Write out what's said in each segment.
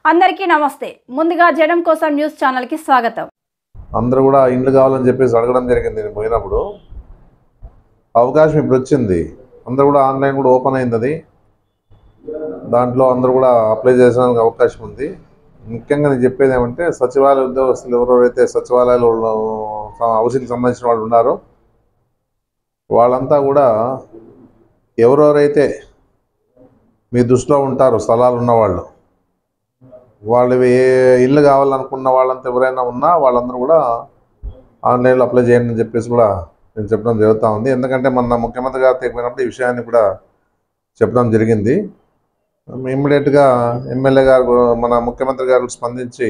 అందరికీ నమస్తే ముందుగా జనం కోసం న్యూస్ ఛానల్కి స్వాగతం అందరూ కూడా ఇండ్లు కావాలని చెప్పేసి అడగడం జరిగింది నేను పోయినప్పుడు అవకాశం ఇప్పుడు వచ్చింది అందరూ కూడా ఆన్లైన్ కూడా ఓపెన్ అయింది అది దాంట్లో అందరూ కూడా అప్లై చేసడానికి అవకాశం ఉంది ముఖ్యంగా నేను చెప్పేది ఏమంటే సచివాలయ ఉద్యోగస్తులు ఎవరెవరైతే సచివాలయాలు హౌసింగ్ సంబంధించిన వాళ్ళు ఉన్నారో వాళ్ళంతా కూడా ఎవరెవరైతే మీ దృష్టిలో ఉంటారో స్థలాలు ఉన్నవాళ్ళు వాళ్ళు ఏ ఇల్లు కావాలనుకున్న వాళ్ళంతా ఎవరైనా ఉన్నా వాళ్ళందరూ కూడా ఆన్లైన్లో అప్లై చేయండి అని చెప్పేసి కూడా నేను చెప్పడం జరుగుతూ ఉంది ఎందుకంటే మన ముఖ్యమంత్రి గారు తెగిపోయినప్పుడు ఈ విషయాన్ని కూడా చెప్పడం జరిగింది ఇమ్మీడియట్గా ఎమ్మెల్యే గారు కూడా- మన ముఖ్యమంత్రి గారు స్పందించి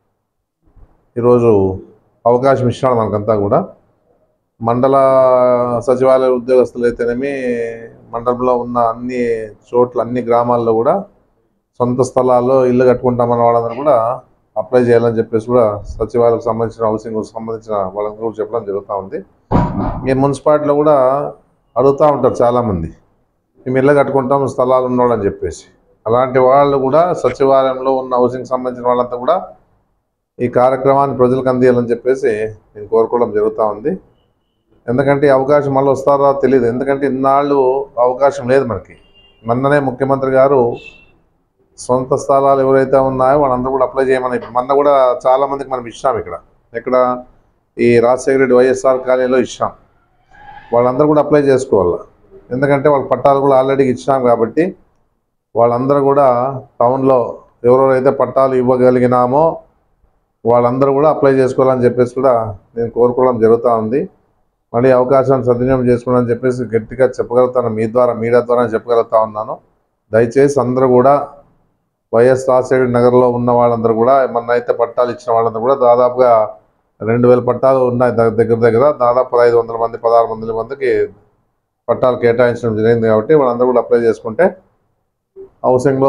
ఈరోజు అవకాశం ఇచ్చినాడు మనకంతా కూడా మండల సచివాలయ ఉద్యోగస్తులు అయితేనేమి మండలంలో ఉన్న అన్ని చోట్ల అన్ని గ్రామాల్లో కూడా సొంత స్థలాల్లో ఇల్లు కట్టుకుంటామన్న వాళ్ళందరూ కూడా అప్లై చేయాలని చెప్పేసి కూడా సచివాలయకు సంబంధించిన హౌసింగ్ సంబంధించిన వాళ్ళకి కూడా చెప్పడం జరుగుతూ ఉంది ఈ మున్సిపాలిటీలో కూడా అడుగుతూ ఉంటారు చాలామంది మేము ఇల్లు కట్టుకుంటాం స్థలాలు ఉన్నవాళ్ళని చెప్పేసి అలాంటి వాళ్ళు కూడా సచివాలయంలో ఉన్న హౌసింగ్ సంబంధించిన వాళ్ళంతా కూడా ఈ కార్యక్రమాన్ని ప్రజలకు అందియాలని చెప్పేసి నేను కోరుకోవడం జరుగుతూ ఉంది ఎందుకంటే ఈ అవకాశం మళ్ళీ వస్తారో తెలియదు ఎందుకంటే ఇన్నాళ్ళు అవకాశం లేదు మనకి మొన్ననే ముఖ్యమంత్రి గారు సొంత స్థలాలు ఎవరైతే ఉన్నాయో వాళ్ళందరూ కూడా అప్లై చేయమని మొన్న కూడా చాలా మందికి మనం ఇచ్చాం ఇక్కడ ఇక్కడ ఈ రాజశేఖర రెడ్డి వైఎస్ఆర్ కాలనీలో ఇచ్చాం వాళ్ళందరూ కూడా అప్లై చేసుకోవాలి ఎందుకంటే వాళ్ళ పట్టాలు కూడా ఆల్రెడీ ఇచ్చాం కాబట్టి వాళ్ళందరూ కూడా టౌన్లో ఎవరెవరైతే పట్టాలు ఇవ్వగలిగినామో వాళ్ళందరూ కూడా అప్లై చేసుకోవాలని చెప్పేసి కూడా నేను కోరుకోవడం జరుగుతూ ఉంది మళ్ళీ అవకాశాన్ని సద్వినియోగం చేసుకోవాలని చెప్పేసి గట్టిగా చెప్పగలుగుతాను మీ ద్వారా మీడియా ద్వారా చెప్పగలుగుతా ఉన్నాను దయచేసి అందరూ కూడా వైఎస్ రాజశేఖర నగర్లో ఉన్న వాళ్ళందరూ కూడా మొన్న అయితే పట్టాలు ఇచ్చిన వాళ్ళందరూ కూడా దాదాపుగా రెండు వేల పట్టాలు ఉన్నాయి దగ్గర దగ్గర దగ్గర దాదాపు ఐదు వందల మంది పదహారు వందల మందికి పట్టాలు కేటాయించడం జరిగింది కాబట్టి వాళ్ళందరూ కూడా అప్లై చేసుకుంటే హౌసింగ్లో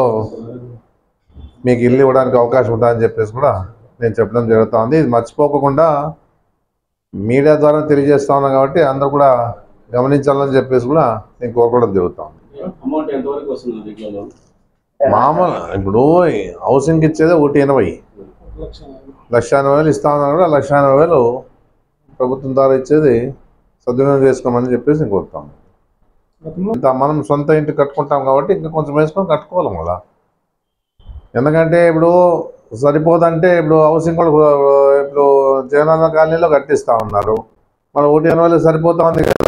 మీకు ఇల్లు ఇవ్వడానికి అవకాశం ఉంటుందని చెప్పేసి కూడా నేను చెప్పడం జరుగుతూ ఉంది ఇది మర్చిపోకుండా మీడియా ద్వారా తెలియజేస్తా ఉన్నాం కాబట్టి అందరూ కూడా గమనించాలని చెప్పేసి కూడా నేను కోరుకోవడం జరుగుతూ ఉంది అమౌంట్ ఎంతవరకు వస్తుంది దీంట్లో మామూలు ఇప్పుడు హౌసింగ్కి ఇచ్చేది ఒకటి ఎనభై లక్ష ఎనభై వేలు ఇస్తా ఉన్నారు కూడా లక్ష ఎనభై వేలు ప్రభుత్వం ద్వారా ఇచ్చేది సద్వినియోగం చేసుకోమని చెప్పేసి నేను కోరుతాను ఇంత మనం సొంత ఇంటి కట్టుకుంటాం కాబట్టి ఇంకా కొంచెం వేసుకొని కట్టుకోవాలి మళ్ళా ఎందుకంటే ఇప్పుడు సరిపోదంటే ఇప్పుడు హౌసింగ్ కూడా ఇప్పుడు జగనన్న కాలనీలో కట్టిస్తా ఉన్నారు మన ఒకటి ఎనభై వేలు సరిపోతా ఉంది కదా.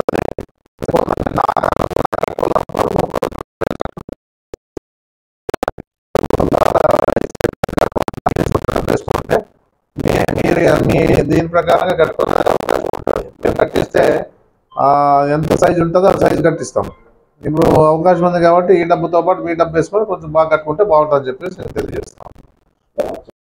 చేసుకుంటే మీ- మీరు మీ దీని ప్రకారంగా కట్టుకునే అవకాశం ఉంటుంది మేము కట్టిస్తే ఆ, ఎంత సైజు ఉంటుందో ఆ సైజు కట్టిస్తాం ఇప్పుడు అవకాశం ఉంది కాబట్టి ఈ డబ్బుతో పాటు మీ డబ్బు వేసుకొని కొంచెం బాగా కట్టుకుంటే బాగుంటుందని చెప్పేసి నేను తెలియజేస్తాను